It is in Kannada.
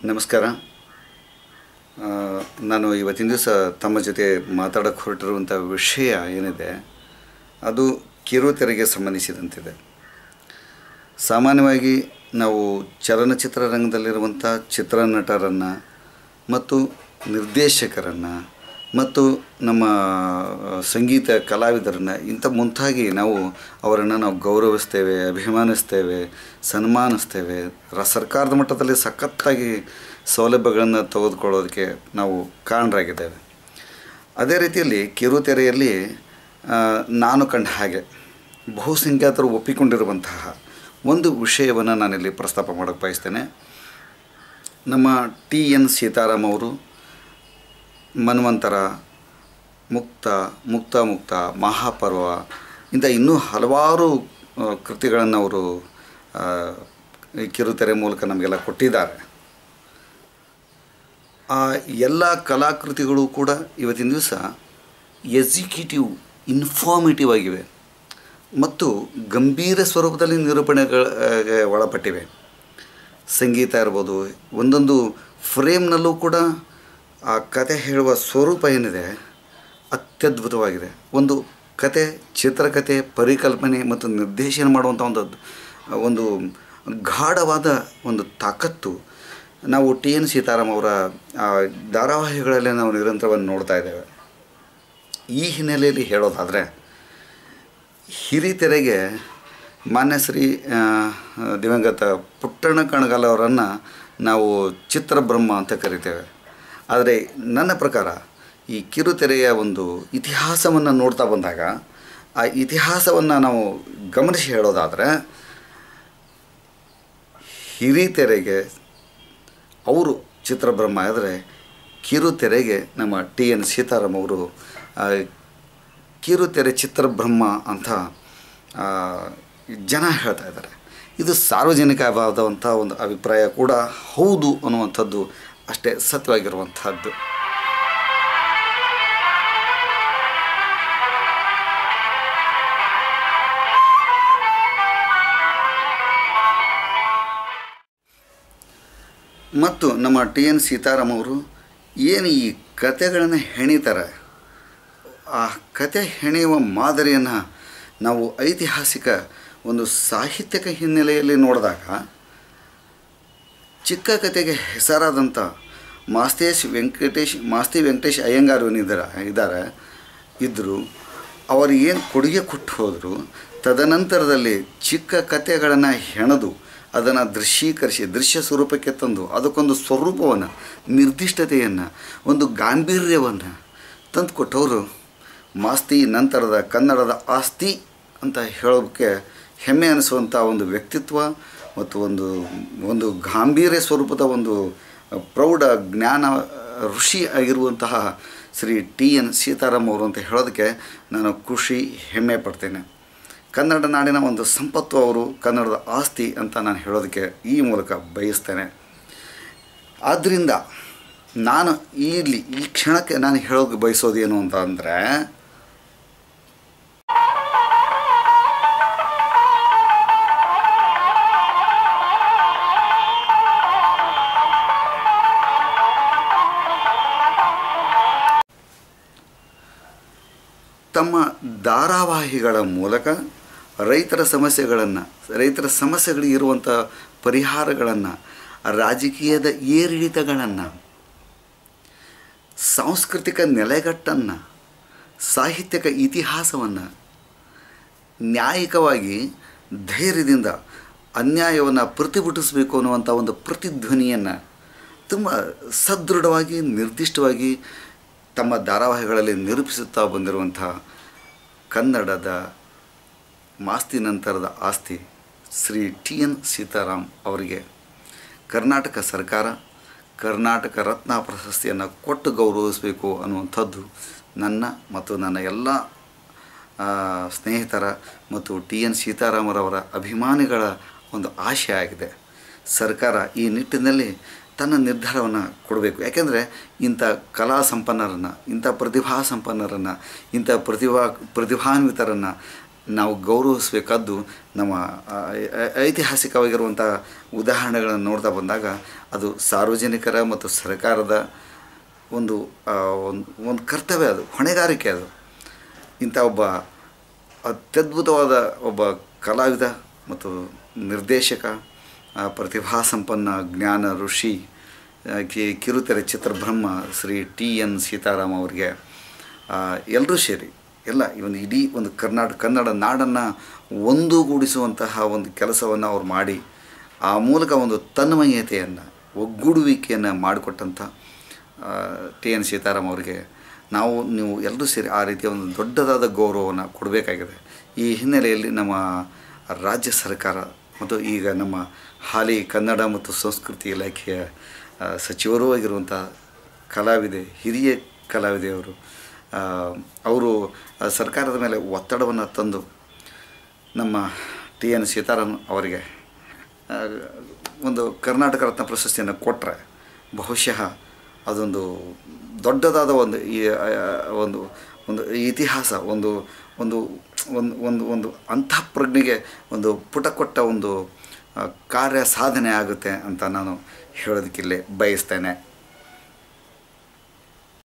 ನಮಸ್ಕಾರ ಆ, ನಾನು ಇವತ್ತಿನ ದಿವಸ ತಮ್ಮ ಜೊತೆ ಮಾತಾಡೋಕ್ಕೆ ಹೊರಟಿರುವಂಥ ವಿಷಯ ಏನಿದೆ ಅದು ಕಿರುತೆರೆಗೆ ಸಂಬಂಧಿಸಿದಂತಿದೆ ಸಾಮಾನ್ಯವಾಗಿ ನಾವು ಚಲನಚಿತ್ರ ರಂಗದಲ್ಲಿರುವಂಥ ಚಿತ್ರನಟರನ್ನು ಮತ್ತು ನಿರ್ದೇಶಕರನ್ನು ಮತ್ತು ನಮ್ಮ ಆ, ಸಂಗೀತ ಕಲಾವಿದರನ್ನು ಇಂಥ ಮುಂತಾಗಿ ನಾವು ಅವರನ್ನು ನಾವು ಗೌರವಿಸ್ತೇವೆ ಅಭಿಮಾನಿಸ್ತೇವೆ ಸನ್ಮಾನಿಸ್ತೇವೆ ರ ಸರ್ಕಾರದ ಮಟ್ಟದಲ್ಲಿ ಸಖತ್ತಾಗಿ ಸೌಲಭ್ಯಗಳನ್ನು ತೆಗೆದುಕೊಳ್ಳೋದಕ್ಕೆ ನಾವು ಕಾರಣರಾಗಿದ್ದೇವೆ ಅದೇ ರೀತಿಯಲ್ಲಿ ಕಿರುತೆರೆಯಲ್ಲಿ ಆ, ನಾನು ಕಂಡ ಹಾಗೆ ಬಹುಸಂಖ್ಯಾತರು ಒಪ್ಪಿಕೊಂಡಿರುವಂತಹ ಒಂದು ವಿಷಯವನ್ನು ನಾನಿಲ್ಲಿ ಪ್ರಸ್ತಾಪ ಮಾಡೋಕ್ಕೆ ಬಯಸ್ತೇನೆ ನಮ್ಮ ಟಿ ಎನ್ ಸೀತಾರಾಮ್ ಅವರು ಮನ್ವಂತರ ಮುಕ್ತ ಮುಕ್ತ ಮುಕ್ತ ಮಹಾಪರ್ವ ಇಂಥ ಇನ್ನೂ ಹಲವಾರು ಕೃತಿಗಳನ್ನು ಅವರು ಆ, ಈ ಕಿರುತೆರೆ ಮೂಲಕ ನಮಗೆಲ್ಲ ಕೊಟ್ಟಿದ್ದಾರೆ ಆ ಎಲ್ಲ ಕಲಾಕೃತಿಗಳು ಕೂಡ ಇವತ್ತಿನ ದಿವಸ ಎಕ್ಸಿಕ್ಯೂಟಿವ್ ಇನ್ಫಾರ್ಮೇಟಿವ್ ಆಗಿವೆ ಮತ್ತು ಗಂಭೀರ ಸ್ವರೂಪದಲ್ಲಿ ನಿರೂಪಣೆಗಳಿಗೆ ಒಳಪಟ್ಟಿವೆ ಸಂಗೀತ ಇರ್ಬೋದು ಒಂದೊಂದು ಫ್ರೇಮ್ನಲ್ಲೂ ಕೂಡ ಆ ಕತೆ ಹೇಳುವ ಸ್ವರೂಪ ಏನಿದೆ ಅತ್ಯದ್ಭುತವಾಗಿದೆ ಒಂದು ಕತೆ ಚಿತ್ರಕಥೆ ಪರಿಕಲ್ಪನೆ ಮತ್ತು ನಿರ್ದೇಶನ ಮಾಡುವಂಥ ಒಂದು ಒಂದು ಗಾಢವಾದ ಒಂದು ತಾಕತ್ತು ನಾವು ಟಿ ಎನ್ ಸೀತಾರಾಮ್ ಅವರ ಆ, ಧಾರಾವಾಹಿಗಳಲ್ಲಿ ನಾವು ನಿರಂತರವಾಗಿ ನೋಡ್ತಾ ಇದ್ದೇವೆ ಈ ಹಿನ್ನೆಲೆಯಲ್ಲಿ ಹೇಳೋದಾದರೆ ಹಿರಿತೆರೆಗೆ ಮಾನ್ಯ ಶ್ರೀ ಆ, ದಿವಂಗತ ಪುಟ್ಟಣ್ಣ ಕಣಗಾಲ್ ಅವರನ್ನು ನಾವು ಚಿತ್ರಬ್ರಹ್ಮ ಅಂತ ಕರಿತೇವೆ ಆದರೆ ನನ್ನ ಪ್ರಕಾರ ಈ ಕಿರುತೆರೆಯ ಒಂದು ಇತಿಹಾಸವನ್ನು ನೋಡ್ತಾ ಬಂದಾಗ ಆ ಇತಿಹಾಸವನ್ನು ನಾವು ಗಮನಿಸಿ ಹೇಳೋದಾದರೆ ಹಿರಿತೆರೆಗೆ ಅವರು ಚಿತ್ರಬ್ರಹ್ಮ ಆದರೆ ಕಿರುತೆರೆಗೆ ನಮ್ಮ ಟಿ ಎನ್ ಸೀತಾರಾಮ್ ಅವರು ಆ, ಕಿರುತೆರೆ ಚಿತ್ರಬ್ರಹ್ಮ ಅಂತ ಆ, ಜನ ಹೇಳ್ತಾ ಇದ್ದಾರೆ ಇದು ಸಾರ್ವಜನಿಕವಾದಂಥ ಒಂದು ಅಭಿಪ್ರಾಯ ಕೂಡ ಹೌದು ಅನ್ನುವಂಥದ್ದು ಅಷ್ಟೇ ಸತ್ಯವಾಗಿರುವಂಥದ್ದು ಮತ್ತು ನಮ್ಮ ಟಿ ಎನ್ ಸೀತಾರಾಮ್ ಅವರು ಏನು ಈ ಕತೆಗಳನ್ನು ಹೆಣಿತಾರೆ ಆ ಕತೆ ಹೆಣೆಯುವ ಮಾದರಿಯನ್ನು ನಾವು ಐತಿಹಾಸಿಕ ಒಂದು ಸಾಹಿತ್ಯಿಕ ಹಿನ್ನೆಲೆಯಲ್ಲಿ ನೋಡಿದಾಗ ಚಿಕ್ಕ ಕತೆಗೆ ಹೆಸರಾದಂಥ ಮಾಸ್ತೇಶ್ ವೆಂಕಟೇಶ್ ಮಾಸ್ತಿ ವೆಂಕಟೇಶ್ ಅಯ್ಯಂಗಾರ್ ಏನಿದ್ದಾರೆ ಇದ್ದಾರೆ ಇದ್ದರು ಅವರು ಏನು ಕೊಡುಗೆ ಕೊಟ್ಟು ಹೋದರು ತದನಂತರದಲ್ಲಿ ಚಿಕ್ಕ ಕತೆಗಳನ್ನು ಹೆಣೆದು ಅದನ್ನು ದೃಶ್ಯೀಕರಿಸಿ ದೃಶ್ಯ ಸ್ವರೂಪಕ್ಕೆ ತಂದು ಅದಕ್ಕೊಂದು ಸ್ವರೂಪವನ್ನು ನಿರ್ದಿಷ್ಟತೆಯನ್ನು ಒಂದು ಗಾಂಭೀರ್ಯವನ್ನು ತಂದು ಕೊಟ್ಟವರು ಮಾಸ್ತಿ ನಂತರದ ಕನ್ನಡದ ಆಸ್ತಿ ಅಂತ ಹೇಳೋಕ್ಕೆ ಹೆಮ್ಮೆ ಅನಿಸುವಂಥ ಒಂದು ವ್ಯಕ್ತಿತ್ವ ಮತ್ತು ಒಂದು ಒಂದು ಗಾಂಭೀರ್ಯ ಸ್ವರೂಪದ ಒಂದು ಪ್ರೌಢ ಜ್ಞಾನ ಋಷಿ ಆಗಿರುವಂತಹ ಶ್ರೀ ಟಿ ಎನ್ ಸೀತಾರಾಮ್ ಅವರು ಅಂತ ಹೇಳೋದಕ್ಕೆ ನಾನು ಖುಷಿ ಹೆಮ್ಮೆ ಪಡ್ತೇನೆ ಕನ್ನಡ ನಾಡಿನ ಒಂದು ಸಂಪತ್ತು ಅವರು ಕನ್ನಡದ ಆಸ್ತಿ ಅಂತ ನಾನು ಹೇಳೋದಕ್ಕೆ ಈ ಮೂಲಕ ಬಯಸ್ತೇನೆ ಆದ್ದರಿಂದ ನಾನು ಇಲ್ಲಿ ಈ ಕ್ಷಣಕ್ಕೆ ನಾನು ಹೇಳೋಕೆ ಬಯಸೋದು ಏನು ಅಂತ ಅಂದರೆ ತಮ್ಮ ಧಾರಾವಾಹಿಗಳ ಮೂಲಕ ರೈತರ ಸಮಸ್ಯೆಗಳನ್ನು ರೈತರ ಸಮಸ್ಯೆಗಳಿಗೆ ಇರುವಂಥ ಪರಿಹಾರಗಳನ್ನು ರಾಜಕೀಯದ ಏರಿಳಿತಗಳನ್ನು ಸಾಂಸ್ಕೃತಿಕ ನೆಲೆಗಟ್ಟನ್ನು ಸಾಹಿತ್ಯಿಕ ಇತಿಹಾಸವನ್ನು ನ್ಯಾಯಿಕವಾಗಿ ಧೈರ್ಯದಿಂದ ಅನ್ಯಾಯವನ್ನು ಪ್ರತಿಭಟಿಸಬೇಕು ಅನ್ನುವಂಥ ಒಂದು ಪ್ರತಿಧ್ವನಿಯನ್ನು ತುಂಬ ಸದೃಢವಾಗಿ ನಿರ್ದಿಷ್ಟವಾಗಿ ತಮ್ಮ ಧಾರಾವಾಹಿಗಳಲ್ಲಿ ನಿರೂಪಿಸುತ್ತಾ ಬಂದಿರುವಂಥ ಕನ್ನಡದ ಮಾಸ್ತಿ ನಂತರದ ಆಸ್ತಿ ಶ್ರೀ ಟಿ ಎನ್ ಸೀತಾರಾಮ್ ಅವರಿಗೆ ಕರ್ನಾಟಕ ಸರ್ಕಾರ ಕರ್ನಾಟಕ ರತ್ನ ಪ್ರಶಸ್ತಿಯನ್ನು ಕೊಟ್ಟು ಗೌರವಿಸಬೇಕು ಅನ್ನುವಂಥದ್ದು ನನ್ನ ಮತ್ತು ನನ್ನ ಎಲ್ಲ ಆ, ಸ್ನೇಹಿತರ ಮತ್ತು ಟಿ ಎನ್ ಸೀತಾರಾಮರವರ ಅಭಿಮಾನಿಗಳ ಒಂದು ಆಶೆ ಆಗಿದೆ ಸರ್ಕಾರ ಈ ನಿಟ್ಟಿನಲ್ಲಿ ತನ್ನ ನಿರ್ಧಾರವನ್ನು ಕೊಡಬೇಕು ಯಾಕೆಂದರೆ ಇಂಥ ಕಲಾ ಸಂಪನ್ನರನ್ನು ಇಂಥ ಪ್ರತಿಭಾ ಸಂಪನ್ನರನ್ನು ಇಂಥ ಪ್ರತಿಭಾ ಪ್ರತಿಭಾನ್ವಿತರನ್ನು ನಾವು ಗೌರವಿಸಬೇಕಾದ್ದು ನಮ್ಮ ಆ, ಐ- ಐತಿಹಾಸಿಕವಾಗಿರುವಂಥ ಉದಾಹರಣೆಗಳನ್ನು ನೋಡ್ತಾ ಬಂದಾಗ ಅದು ಸಾರ್ವಜನಿಕರ ಮತ್ತು ಸರ್ಕಾರದ ಒಂದು ಆ, ಒಂದು ಒಂದು ಕರ್ತವ್ಯ ಅದು ಹೊಣೆಗಾರಿಕೆ ಅದು ಇಂಥ ಒಬ್ಬ ಅತ್ಯದ್ಭುತವಾದ ಒಬ್ಬ ಕಲಾವಿದ ಮತ್ತು ನಿರ್ದೇಶಕ ಆ, ಪ್ರತಿಭಾಸಂಪನ್ನ ಜ್ಞಾನ ಋಷಿ ಆ, ಕಿ ಕಿರುತೆರೆ ಚಿತ್ರಬ್ರಹ್ಮ ಶ್ರೀ ಟಿ ಎನ್ ಸೀತಾರಾಮ್ ಅವರಿಗೆ ಎಲ್ಲರೂ ಸೇರಿ ಎಲ್ಲ ಈ ಒಂದು ಇಡೀ ಒಂದು ಕರ್ನಾಟಕ ಕನ್ನಡ ನಾಡನ್ನು ಒಂದುಗೂಡಿಸುವಂತಹ ಒಂದು ಕೆಲಸವನ್ನು ಅವ್ರು ಮಾಡಿ ಆ ಮೂಲಕ ಒಂದು ತನ್ಮಯತೆಯನ್ನು ಒಗ್ಗೂಡುವಿಕೆಯನ್ನು ಮಾಡಿಕೊಟ್ಟಂಥ ಟಿ ಎನ್ ಸೀತಾರಾಮ್ ಅವರಿಗೆ ನಾವು ನೀವು ಎಲ್ಲರೂ ಸೇರಿ ಆ ರೀತಿಯ ಒಂದು ದೊಡ್ಡದಾದ ಗೌರವವನ್ನು ಕೊಡಬೇಕಾಗಿದೆ ಈ ಹಿನ್ನೆಲೆಯಲ್ಲಿ ನಮ್ಮ ರಾಜ್ಯ ಸರ್ಕಾರ ಮತ್ತು ಈಗ ನಮ್ಮ ಹಾಲಿ ಕನ್ನಡ ಮತ್ತು ಸಂಸ್ಕೃತಿ ಇಲಾಖೆಯ ಆ, ಸಚಿವರೂ ಆಗಿರುವಂಥ ಕಲಾವಿದೆ ಹಿರಿಯ ಕಲಾವಿದೆಯವರು ಆ, ಅವರು ಆ, ಸರ್ಕಾರದ ಮೇಲೆ ಒತ್ತಡವನ್ನು ತಂದು ನಮ್ಮ ಟಿ ಎನ್ ಸೀತಾರಾಮ್ ಅವರಿಗೆ ಆ, ಒಂದು ಕರ್ನಾಟಕ ರತ್ನ ಪ್ರಶಸ್ತಿಯನ್ನು ಕೊಟ್ಟರೆ ಬಹುಶಃ ಅದೊಂದು ದೊಡ್ಡದಾದ ಒಂದು ಈ ಆ, ಒಂದು ಒಂದು ಇತಿಹಾಸ ಒಂದು ಒಂದು ಒಂದು ಒಂದು ಒಂದು ಅಂತಃಪ್ರಜ್ಞೆಗೆ ಒಂದು ಪುಟ ಕೊಟ್ಟ ಒಂದು ಆ, ಕಾರ್ಯ ಸಾಧನೆ ಆಗುತ್ತೆ ಅಂತ ನಾನು ಹೇಳೋದಕ್ಕಿಲ್ಲೇ ಬಯಸ್ತೇನೆ